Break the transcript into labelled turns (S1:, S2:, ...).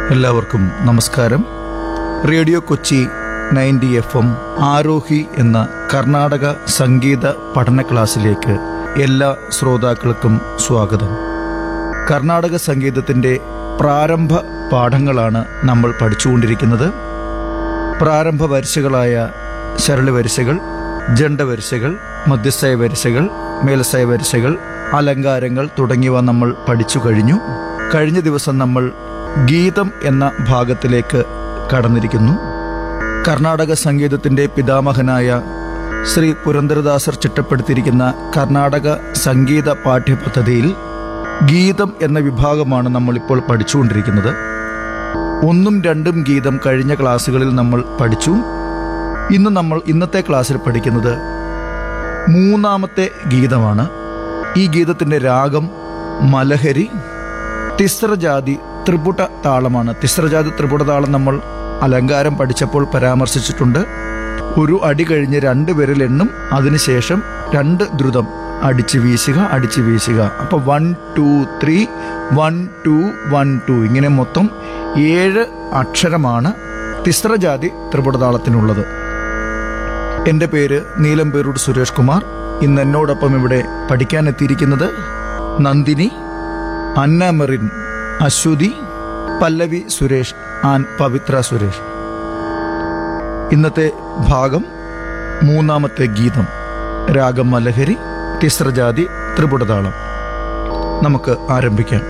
S1: എല്ലാവർക്കും നമസ്കാരം radio Kochi ninety F M Arohi എന്ന കർണാടക സംഗീത പഠന ക്ലാസ്സിലേക്ക് എല്ലാ ശ്രോതാക്കൾക്കും സ്വാഗതം കർണാടക സംഗീതത്തിൻ്റെ പ്രാരംഭ പാഠങ്ങളാണ് നമ്മൾ പഠിച്ചുകൊണ്ടിരിക്കുന്നത് പ്രാരംഭ വരിശകളായ ശരളി വരിശകൾ ജണ്ട വരിശകൾ മധ്യസ്ഥയ വരിശകൾ മേലസ്ഥയ വരിശകൾ അലങ്കാരങ്ങൾ തുടങ്ങിയവ നമ്മൾ പഠിച്ചു കഴിഞ്ഞു കഴിഞ്ഞ ദിവസം നമ്മൾ ഗീതം എന്ന ഭാഗത്തിലേക്ക് കടന്നിരിക്കുന്നു കർണാടക സംഗീതത്തിന്റെ പിതാമഹനായ ശ്രീ പുരന്ദരദാസർ ചിട്ടപ്പെടുത്തിയിരിക്കുന്ന കർണാടക സംഗീത പാഠ്യപദ്ധതിയിൽ ഗീതം എന്ന വിഭാഗമാണ് നമ്മളിപ്പോൾ പഠിച്ചുകൊണ്ടിരിക്കുന്നത് ഒന്നും രണ്ടും ഗീതം കഴിഞ്ഞ ക്ലാസ്സുകളിൽ നമ്മൾ പഠിച്ചു ഇന്ന് നമ്മൾ ഇന്നത്തെ ക്ലാസ്സിൽ പഠിക്കുന്നത് മൂന്നാമത്തെ ഗീതമാണ് ഈ ഗീതത്തിന്റെ രാഗം മലഹരി തിസ്രജാതി ത്രിപുട താളമാണ് തിസ്രജാതി ത്രിപുട താളം നമ്മൾ അലങ്കാരം പഠിച്ചപ്പോൾ പരാമർശിച്ചിട്ടുണ്ട് ഒരു അടി കഴിഞ്ഞ് രണ്ട് വിരൽ എണ്ണും അതിനുശേഷം രണ്ട് ദ്രുതം അടിച്ച് വീശുക അടിച്ച് വീശുക അപ്പൊ one two three one two one two ഇങ്ങനെ മൊത്തം ഏഴ് അക്ഷരമാണ് തിസ്രജാതി ത്രിപുടതാളത്തിനുള്ളത് എൻ്റെ പേര് നീലംപേരൂർ സുരേഷ് കുമാർ ഇന്ന് എന്നോടൊപ്പം ഇവിടെ പഠിക്കാൻ എത്തിയിരിക്കുന്നത് നന്ദിനി അന്ന മെറിൻ അശ്വതി പല്ലവി സുരേഷ് ആൻഡ് പവിത്ര സുരേഷ് ഇന്നത്തെ ഭാഗം മൂന്നാമത്തെ ഗീതം രാഗം മലഹരി തിസ്രജാതി ത്രിപുടതാളം നമുക്ക് ആരംഭിക്കാം